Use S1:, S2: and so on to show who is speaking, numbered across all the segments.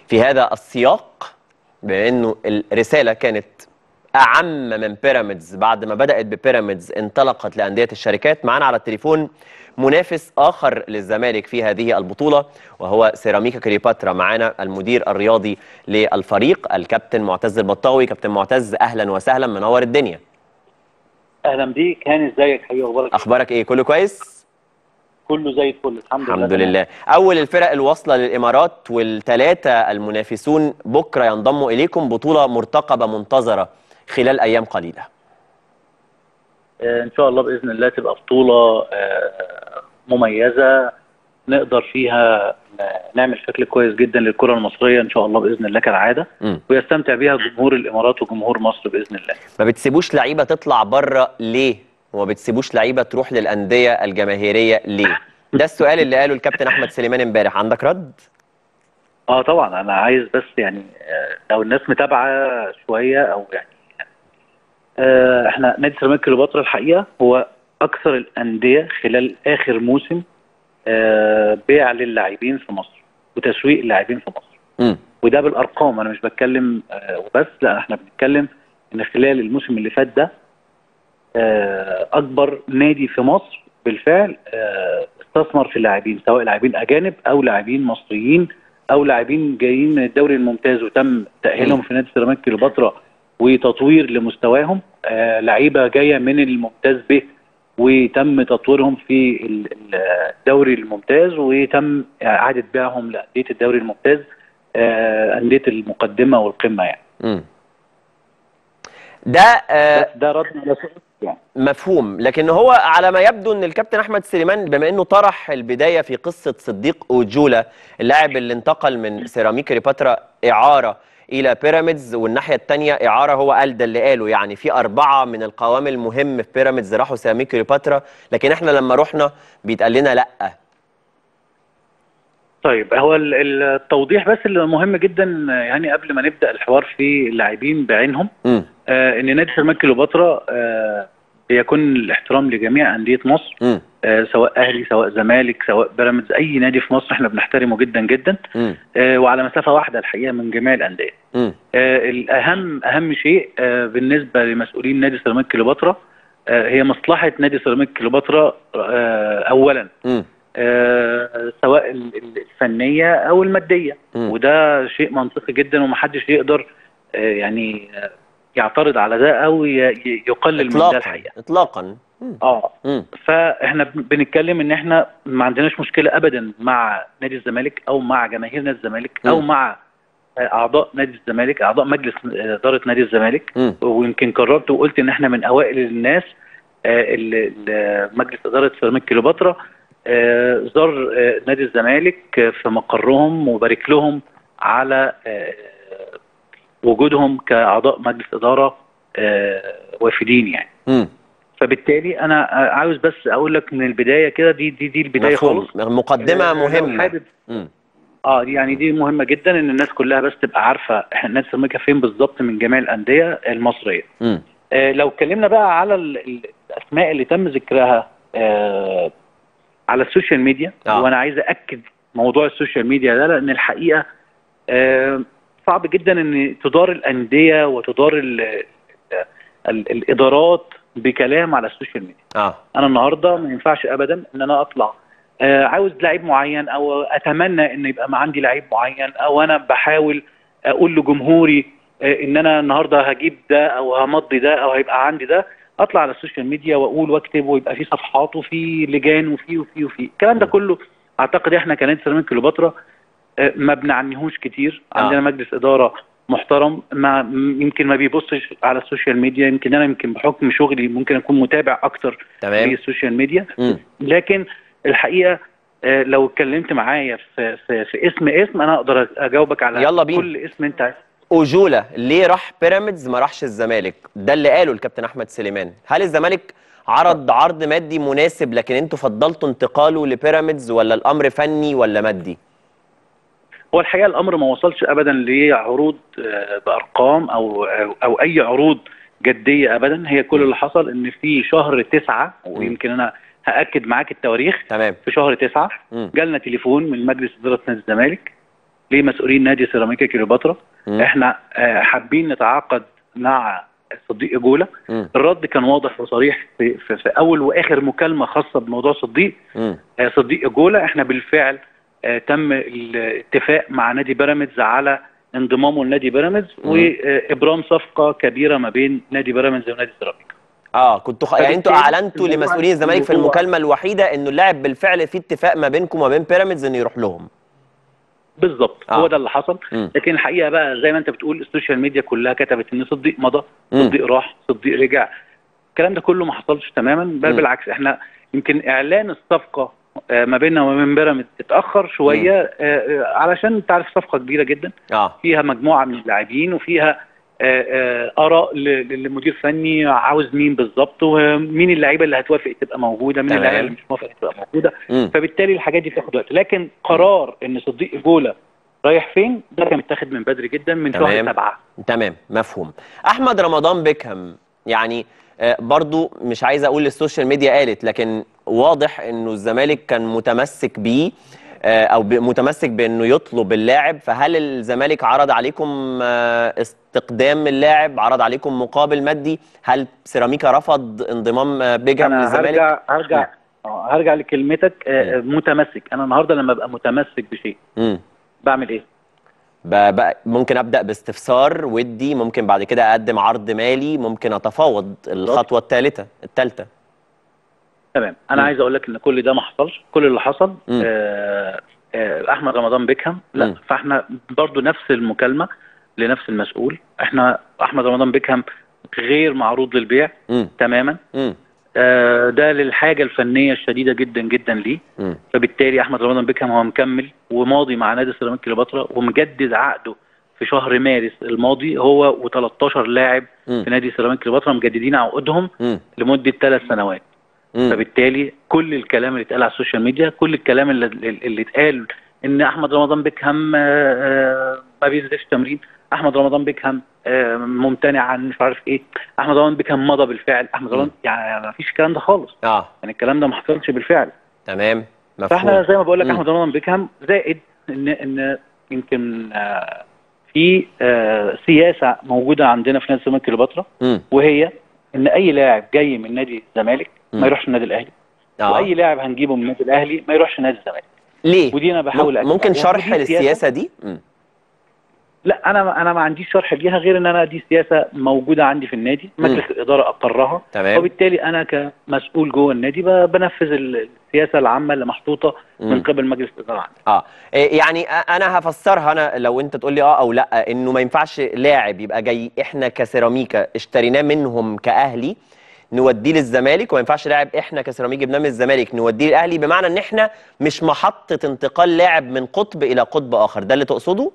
S1: في هذا السياق بما انه الرساله كانت اعم من بيراميدز بعد ما بدات ببيراميدز انطلقت لانديه الشركات معانا على التليفون منافس اخر للزمالك في هذه البطوله وهو سيراميكا كليوباترا معانا المدير الرياضي للفريق الكابتن معتز البطاوي كابتن معتز اهلا وسهلا منور الدنيا
S2: اهلا بيك هاني ازيك حبيبي اخبارك
S1: اخبارك ايه كله كويس
S2: كله زي الفل الحمد,
S1: الحمد
S2: لله
S1: لله اول الفرق الواصله للامارات والثلاثه المنافسون بكره ينضموا اليكم بطوله مرتقبه منتظره خلال ايام قليله
S2: آه ان شاء الله باذن الله تبقى بطوله آه مميزه نقدر فيها نعمل شكل كويس جدا للكره المصريه ان شاء الله باذن الله كالعاده
S1: مم.
S2: ويستمتع بيها جمهور الامارات وجمهور مصر باذن الله
S1: ما بتسيبوش لعيبه تطلع بره ليه وما بتسيبوش لعيبه تروح للانديه الجماهيريه ليه ده السؤال اللي قاله الكابتن احمد سليمان امبارح عندك رد
S2: اه طبعا انا عايز بس يعني آه، لو الناس متابعه شويه او يعني آه، احنا نادي سيراميكا كليوباترا الحقيقه هو اكثر الانديه خلال اخر موسم آه، بيع للاعبين في مصر وتسويق اللاعبين في مصر
S1: امم
S2: وده بالارقام انا مش بتكلم آه، وبس لا احنا بنتكلم ان خلال الموسم اللي فات ده آه، اكبر نادي في مصر بالفعل آه، استثمر في اللاعبين سواء لاعبين اجانب او لاعبين مصريين او لاعبين جايين من الدوري الممتاز وتم تاهيلهم في نادي سيراميكا كليوباترا وتطوير لمستواهم آه، لعيبه جايه من الممتاز ب وتم تطويرهم في ال- ال- الدوري الممتاز وتم اعاده بيعهم لانديه الدوري الممتاز آه، انديه المقدمه والقمه يعني
S1: امم ده آه
S2: ده, ده رد على سؤالك يعني
S1: مفهوم لكن هو على ما يبدو ان الكابتن احمد سليمان بما انه طرح البدايه في قصه صديق اوجولا اللاعب اللي انتقل من سيراميكا كليوباترا اعاره الى بيراميدز والناحيه الثانيه اعاره هو قال ده اللي قاله يعني في اربعه من القوام المهم في بيراميدز راحوا سيراميكا كليوباترا لكن احنا لما رحنا بيتقال لنا لا
S2: طيب هو ال- ال- التوضيح بس اللي مهم جدا آه، يعني قبل ما نبدا الحوار في اللاعبين بعينهم
S1: امم
S2: آه ان نادي سيراميكا كليوباترا آه بيكون الاحترام لجميع انديه مصر
S1: امم
S2: آه سواء اهلي سواء زمالك سواء بيراميدز اي نادي في مصر احنا بنحترمه جدا جدا
S1: امم
S2: آه وعلى مسافه واحده الحقيقه من جميع الانديه
S1: امم
S2: آه الاهم اهم شيء آه بالنسبه لمسؤولين نادي سيراميكا كليوباترا آه هي مصلحه نادي سيراميكا كليوباترا آه اولا
S1: امم
S2: آه، سواء ال- ال- الفنيه او الماديه
S1: مم.
S2: وده شيء منطقي جدا ومحدش يقدر آه، يعني آه، يعترض على ده او ي- ي- يقلل من ده
S1: اطلاقا
S2: الحقيقه
S1: اطلاقا مم.
S2: اه
S1: مم.
S2: فاحنا بن- بنتكلم ان احنا ما عندناش مشكله ابدا مع نادي الزمالك او مع جماهير نادي الزمالك او
S1: مم.
S2: مع آه، اعضاء نادي الزمالك اعضاء مجلس آه، اداره نادي الزمالك
S1: مم.
S2: ويمكن قررت وقلت ان احنا من اوائل الناس آه، اللي اللي مجلس اداره سيراميكا كليوباترا آه، زار آه، نادي الزمالك آه، في مقرهم وبارك لهم على آه، وجودهم كاعضاء مجلس اداره آه، وافدين يعني
S1: مم.
S2: فبالتالي انا آه، عاوز بس اقول لك من البدايه كده دي دي دي البدايه
S1: مفهوم
S2: خالص
S1: مقدمه
S2: آه، لو
S1: مهمه
S2: حابب
S1: مم.
S2: اه دي يعني دي مهمه جدا ان الناس كلها بس تبقى عارفه احنا نادي سيراميكا فين بالظبط من جميع الانديه المصريه
S1: مم.
S2: آه، لو اتكلمنا بقى على ال- ال- الاسماء اللي تم ذكرها آه، على السوشيال ميديا
S1: آه.
S2: وانا عايز اكد موضوع السوشيال ميديا ده لان الحقيقه آه، صعب جدا ان تدار الانديه وتدار ال ال الادارات بكلام على السوشيال ميديا
S1: اه
S2: انا النهارده ما ينفعش ابدا ان انا اطلع آه، عاوز لعيب معين او اتمنى ان يبقى ما عندي لعيب معين او انا بحاول اقول لجمهوري آه، ان انا النهارده هجيب ده او همضي ده او هيبقى عندي ده اطلع على السوشيال ميديا واقول واكتب ويبقى في صفحات وفي لجان وفي وفي وفي الكلام ده كله اعتقد احنا كنادي سيراميكا كليوباترا آه، ما بنعنيهوش كتير
S1: آه.
S2: عندنا مجلس اداره محترم ما م- يمكن ما بيبصش على السوشيال ميديا يمكن انا يمكن بحكم شغلي ممكن اكون متابع اكتر
S1: تمام
S2: للسوشيال ميديا
S1: مم.
S2: لكن الحقيقه آه، لو اتكلمت معايا في, في, في اسم اسم انا اقدر اجاوبك على
S1: يلا بينا.
S2: كل اسم انت عايز
S1: اوجولا ليه راح بيراميدز ما راحش الزمالك ده اللي قاله الكابتن احمد سليمان هل الزمالك عرض عرض مادي مناسب لكن انتوا فضلتوا انتقاله لبيراميدز ولا الامر فني ولا مادي
S2: هو الحقيقه الامر ما وصلش ابدا لعروض آه، بارقام او او, أو اي عروض جديه ابدا هي كل اللي حصل ان في شهر تسعة ويمكن انا هاكد معاك التواريخ
S1: تمام
S2: في شهر تسعة
S1: مم.
S2: جالنا تليفون من مجلس اداره نادي الزمالك لمسؤولين نادي سيراميكا كليوباترا
S1: مم.
S2: احنا آه، حابين نتعاقد مع صديق جوله
S1: مم.
S2: الرد كان واضح وصريح في, في, في اول واخر مكالمه خاصه بموضوع صديق
S1: مم.
S2: آه، صديق جوله احنا بالفعل آه، تم الاتفاق مع نادي بيراميدز على انضمامه لنادي بيراميدز
S1: مم.
S2: وابرام صفقه كبيره ما بين نادي بيراميدز ونادي سيراميكا
S1: اه كنتوا خ... يعني انتوا
S2: فبالتالي
S1: اعلنتوا
S2: الموضوع
S1: لمسؤولين الزمالك في
S2: هو-
S1: المكالمه الوحيده انه اللاعب بالفعل في اتفاق ما بينكم وما بين بيراميدز انه يروح لهم
S2: بالظبط
S1: آه.
S2: هو ده اللي حصل
S1: مم.
S2: لكن الحقيقه بقى زي ما انت بتقول السوشيال ميديا كلها كتبت ان صديق مضى
S1: مم.
S2: صديق راح صديق رجع الكلام ده كله ما حصلش تماما بل
S1: مم.
S2: بالعكس احنا يمكن اعلان الصفقه آه، ما بيننا وما بين بيراميدز اتاخر شويه آه، آه، علشان انت عارف صفقه كبيره جدا
S1: اه
S2: فيها مجموعه من اللاعبين وفيها آه، آه، اراء ل- للمدير الفني عاوز مين بالظبط ومين اللعيبه اللي هتوافق تبقى موجوده مين
S1: تمام.
S2: اللعيبه اللي مش موافقه تبقى موجوده
S1: مم.
S2: فبالتالي الحاجات دي بتاخد وقت لكن قرار ان صديق جوله رايح فين ده كان متاخد من بدري جدا من
S1: تمام.
S2: شهر سبعه
S1: تمام مفهوم احمد رمضان بيكهام يعني آه، برضو مش عايز اقول السوشيال ميديا قالت لكن واضح انه الزمالك كان متمسك بيه آه، او ب- متمسك بانه يطلب اللاعب فهل الزمالك عرض عليكم آه، استقدام اللاعب عرض عليكم مقابل مادي هل سيراميكا رفض انضمام آه، بيكهام
S2: انا
S1: للزمالك
S2: هرجع هرجع آه، هرجع لكلمتك آه، آه، متمسك انا النهارده لما ابقى متمسك بشيء
S1: مم.
S2: بعمل ايه
S1: ب- ب- ممكن ابدا باستفسار ودي ممكن بعد كده اقدم عرض مالي ممكن اتفاوض الخطوه الثالثه الثالثه
S2: تمام انا
S1: مم.
S2: عايز اقول لك ان كل ده ما حصلش كل اللي حصل
S1: مم.
S2: آه آه احمد رمضان بيكهام لا
S1: مم.
S2: فاحنا برضو نفس المكالمه لنفس المسؤول احنا احمد رمضان بيكهام غير معروض للبيع
S1: امم
S2: تماما
S1: امم
S2: آه ده للحاجه الفنيه الشديده جدا جدا ليه
S1: امم
S2: فبالتالي احمد رمضان بيكهام هو مكمل وماضي مع نادي سيراميكا كليوباترا ومجدد عقده في شهر مارس الماضي هو و13 لاعب في نادي سيراميكا كليوباترا مجددين عقودهم
S1: امم
S2: لمده ثلاث سنوات
S1: امم
S2: فبالتالي كل الكلام اللي اتقال على السوشيال ميديا كل الكلام اللي, اللي اتقال ان احمد رمضان بيكهام آه، آه، ما بينزلش تمرين احمد رمضان بيكهام آه، ممتنع عن مش عارف ايه احمد رمضان بيكهام مضى بالفعل احمد رمضان يعني ما فيش الكلام ده خالص
S1: اه
S2: يعني الكلام ده ما حصلش بالفعل
S1: تمام
S2: فاحنا
S1: مفهوم
S2: زي ما بقول لك
S1: مم.
S2: احمد رمضان بيكهام زائد ان ان يمكن آه، في آه، سياسه موجوده عندنا في نادي سيراميكا كليوباترا
S1: امم
S2: وهي ان اي لاعب جاي من نادي الزمالك
S1: مم.
S2: ما يروحش النادي الاهلي
S1: اه
S2: واي لاعب هنجيبه من النادي الاهلي ما يروحش نادي الزمالك
S1: ليه
S2: ودي انا بحاول
S1: مم-
S2: أكد
S1: ممكن
S2: عليها.
S1: شرح
S2: ودي سياسة-
S1: للسياسه دي امم
S2: لا انا انا ما عنديش شرح ليها غير ان انا دي سياسه موجوده عندي في النادي
S1: مم.
S2: مجلس الاداره اقرها
S1: تمام
S2: وبالتالي انا كمسؤول جوه النادي ب- بنفذ السياسه العامه اللي محطوطه من
S1: مم.
S2: قبل مجلس الاداره عندي
S1: اه إيه يعني أ- انا هفسرها انا لو انت تقول لي اه او لا انه ما ينفعش لاعب يبقى جاي احنا كسيراميكا اشتريناه منهم كاهلي نوديه للزمالك وما ينفعش لاعب احنا كسيراميكا جبناه من الزمالك نوديه الاهلي بمعنى ان احنا مش محطه انتقال لاعب من قطب الى قطب اخر ده اللي تقصده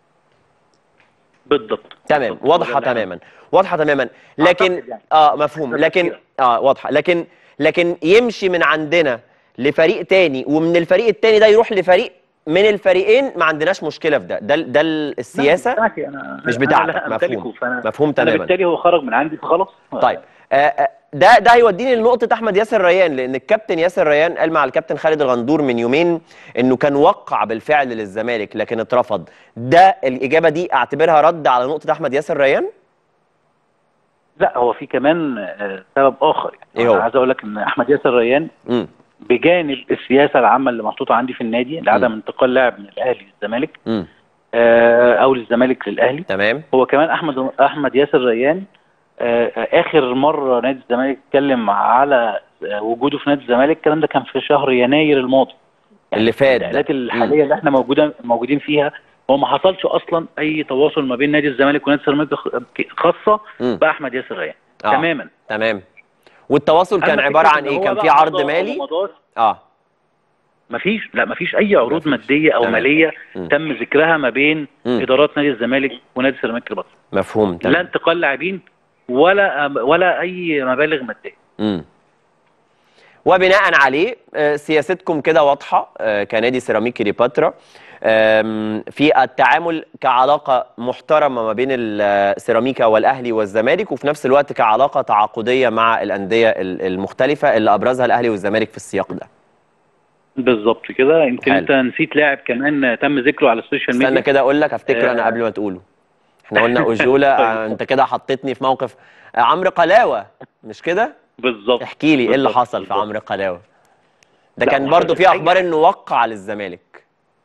S2: بالضبط
S1: تمام
S2: بالضبط. هو ده
S1: واضحه
S2: اللي أنا-
S1: تماما واضحه تماما لكن
S2: أعتقد يعني.
S1: اه مفهوم
S2: ده
S1: لكن
S2: تفكيرك.
S1: اه واضحه لكن لكن يمشي من عندنا لفريق تاني ومن الفريق التاني ده يروح لفريق من الفريقين ما عندناش مشكله في ده ده ده السياسه
S2: لا، بتاعتي أنا
S1: مش
S2: أنا
S1: بتاعتك،
S2: لا أمتلكه،
S1: مفهوم.
S2: فأنا
S1: مفهوم
S2: أنا
S1: تماما
S2: بالتالي هو خرج من عندي فخلاص
S1: طيب آه، آه، ده ده هيوديني لنقطة أحمد ياسر ريان لأن الكابتن ياسر ريان قال مع الكابتن خالد الغندور من يومين إنه كان وقع بالفعل للزمالك لكن اترفض ده الإجابة دي أعتبرها رد على نقطة أحمد ياسر ريان
S2: لا هو في كمان آه، سبب اخر يعني
S1: إيه هو؟
S2: انا عايز اقول لك ان احمد ياسر ريان
S1: امم
S2: بجانب السياسه العامه اللي محطوطه عندي في النادي لعدم انتقال لاعب من الاهلي للزمالك
S1: امم
S2: آه، او للزمالك للاهلي
S1: تمام
S2: هو كمان احمد احمد ياسر ريان آه، آه، اخر مره نادي الزمالك اتكلم على آه، وجوده في نادي الزمالك الكلام ده كان في شهر يناير الماضي
S1: اللي فات ده.
S2: الحالات الحاليه اللي احنا موجوده موجودين فيها هو ما حصلش اصلا اي تواصل ما بين نادي الزمالك ونادي سيراميكا خ- خاصه
S1: مم.
S2: باحمد ياسر ريان
S1: آه.
S2: تماما
S1: تمام والتواصل كان
S2: أما
S1: عبارة
S2: فكرة
S1: عن
S2: إن
S1: إيه
S2: هو
S1: كان
S2: بقى
S1: في عرض
S2: مضى أو
S1: مالي
S2: ما مضاش،
S1: اه
S2: مفيش لا مفيش اي عروض
S1: مفيش.
S2: ماديه او
S1: تمام.
S2: ماليه
S1: مم.
S2: تم ذكرها ما بين
S1: مم.
S2: ادارات نادي الزمالك ونادي سيراميكا كليوباترا
S1: مفهوم
S2: لا
S1: تمام
S2: انتقال لاعبين ولا ولا اي مبالغ ماديه
S1: مم. وبناء عليه آه، سياستكم كده واضحه آه، كنادي سيراميك كليوباترا آم، في التعامل كعلاقه محترمه ما بين السيراميكا والاهلي والزمالك وفي نفس الوقت كعلاقه تعاقديه مع الانديه ال- المختلفه اللي ابرزها الاهلي والزمالك في السياق ده
S2: بالظبط كده يمكن
S1: حلو.
S2: انت نسيت لاعب كمان تم ذكره على السوشيال ميديا
S1: استنى كده اقول لك افتكر انا
S2: آه.
S1: قبل ما تقوله احنا قلنا اجوله
S2: طيب.
S1: آه، انت كده حطيتني في موقف آه، عمرو قلاوه مش كده
S2: بالظبط
S1: احكي لي ايه اللي
S2: بالظبط،
S1: حصل في
S2: بالظبط.
S1: عمرو قلاوه ده
S2: لا،
S1: كان
S2: ما
S1: برضو في
S2: حصلش أي
S1: اخبار
S2: حاجة.
S1: انه وقع للزمالك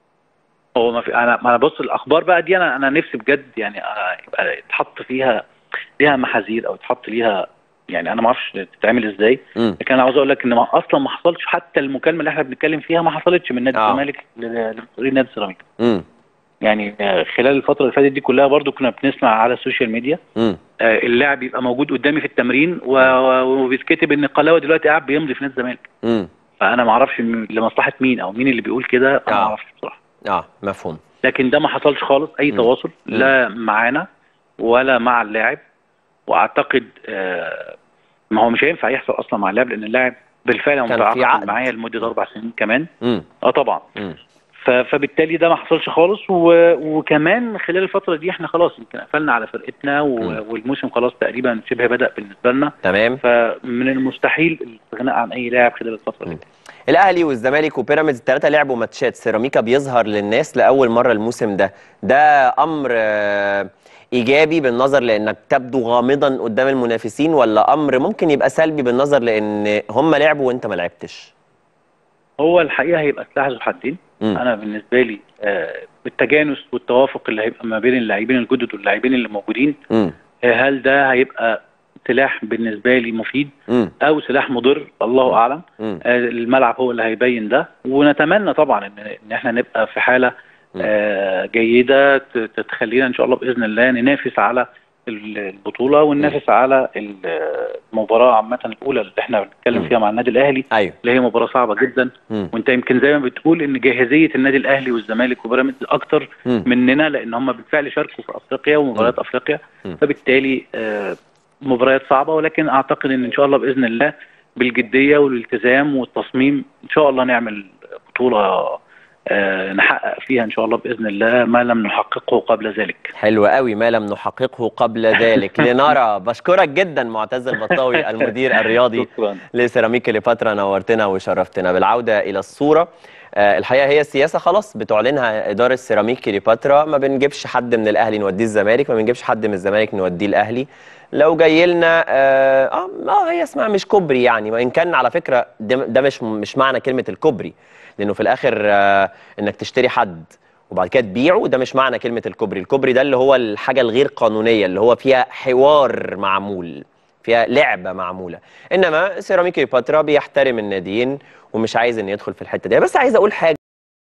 S2: هو ما في انا ما انا بص الاخبار بقى دي انا انا نفسي بجد يعني آه، يبقى يتحط فيها ليها محاذير او يتحط ليها يعني انا ما اعرفش تتعمل ازاي
S1: امم
S2: لكن انا عاوز اقول لك ان ما اصلا ما حصلش حتى المكالمه اللي احنا بنتكلم فيها ما حصلتش من نادي
S1: آه.
S2: الزمالك ل- لمسؤولين نادي السيراميكا
S1: امم
S2: يعني آه، خلال الفتره اللي فاتت دي كلها برضو كنا بنسمع على السوشيال ميديا
S1: امم
S2: آه، اللاعب يبقى موجود قدامي في التمرين و- و- وبيتكتب ان قلاوه دلوقتي قاعد بيمضي في نادي الزمالك
S1: امم
S2: فانا ما اعرفش م- لمصلحه مين او مين اللي بيقول كده انا ما
S1: آه.
S2: اعرفش بصراحه
S1: اه مفهوم
S2: لكن ده ما حصلش خالص اي
S1: مم.
S2: تواصل
S1: مم.
S2: لا معانا ولا مع اللاعب واعتقد آه، ما هو مش هينفع يحصل اصلا مع اللاعب لان اللاعب بالفعل هو
S1: كان في
S2: متعاقد
S1: عقد.
S2: معايا لمده اربع سنين كمان
S1: امم
S2: اه طبعا
S1: امم
S2: ف- فبالتالي ده ما حصلش خالص و... وكمان خلال الفتره دي احنا خلاص يمكن قفلنا على فرقتنا و...
S1: مم.
S2: والموسم خلاص تقريبا شبه بدا بالنسبه لنا
S1: تمام
S2: فمن المستحيل الاستغناء عن اي لاعب خلال الفتره دي
S1: الاهلي والزمالك وبيراميدز الثلاثه لعبوا ماتشات سيراميكا بيظهر للناس لاول مره الموسم ده ده امر آه، ايجابي بالنظر لانك تبدو غامضا قدام المنافسين ولا امر ممكن يبقى سلبي بالنظر لان هم لعبوا وانت ما لعبتش
S2: هو الحقيقه هيبقى سلاح ذو حدين
S1: مم.
S2: انا بالنسبه لي آه، بالتجانس والتوافق اللي هيبقى ما بين اللاعبين الجدد واللاعبين اللي موجودين
S1: امم
S2: آه، هل ده هيبقى سلاح بالنسبه لي مفيد
S1: امم
S2: او سلاح مضر الله اعلم
S1: امم
S2: آه، الملعب هو اللي هيبين ده ونتمنى طبعا ان ان احنا نبقى في حاله
S1: مم.
S2: آه، جيده ت- تتخلينا ان شاء الله باذن الله ننافس على ال- البطوله وننافس على ال- المباراه عامه الاولى اللي احنا
S1: مم.
S2: بنتكلم فيها مع النادي الاهلي
S1: ايوه
S2: اللي هي مباراه صعبه جدا
S1: امم
S2: وانت يمكن زي ما بتقول ان جاهزيه النادي الاهلي والزمالك وبيراميدز اكتر
S1: امم
S2: مننا لان هم بالفعل شاركوا في افريقيا ومباريات افريقيا
S1: مم.
S2: فبالتالي آه، مباريات صعبه ولكن اعتقد ان ان شاء الله باذن الله بالجديه والالتزام والتصميم ان شاء الله نعمل بطوله آه، نحقق فيها ان شاء الله باذن الله ما لم نحققه قبل ذلك
S1: حلو قوي ما لم نحققه قبل ذلك لنرى بشكرك جدا معتز البطاوي المدير الرياضي
S2: شكرا
S1: لسيراميك كليوباترا نورتنا وشرفتنا بالعودة إلى الصورة آه، الحقيقة هي السياسة خلاص بتعلنها إدارة سيراميك كليوباترا ما بنجيبش حد من الأهلي نوديه الزمالك ما بنجيبش حد من الزمالك نوديه الأهلي لو جاي لنا آه, آه, آه هي اسمها مش كوبري يعني وإن كان على فكرة ده, ده مش مش معنى كلمة الكوبري لأنه في الآخر آه إنك تشتري حد وبعد كده تبيعه ده مش معنى كلمة الكوبري الكوبري ده اللي هو الحاجة الغير قانونية اللي هو فيها حوار معمول فيها لعبه معموله انما سيراميك كليوباترا بيحترم الناديين ومش عايز ان يدخل في الحته دي بس عايز اقول حاجه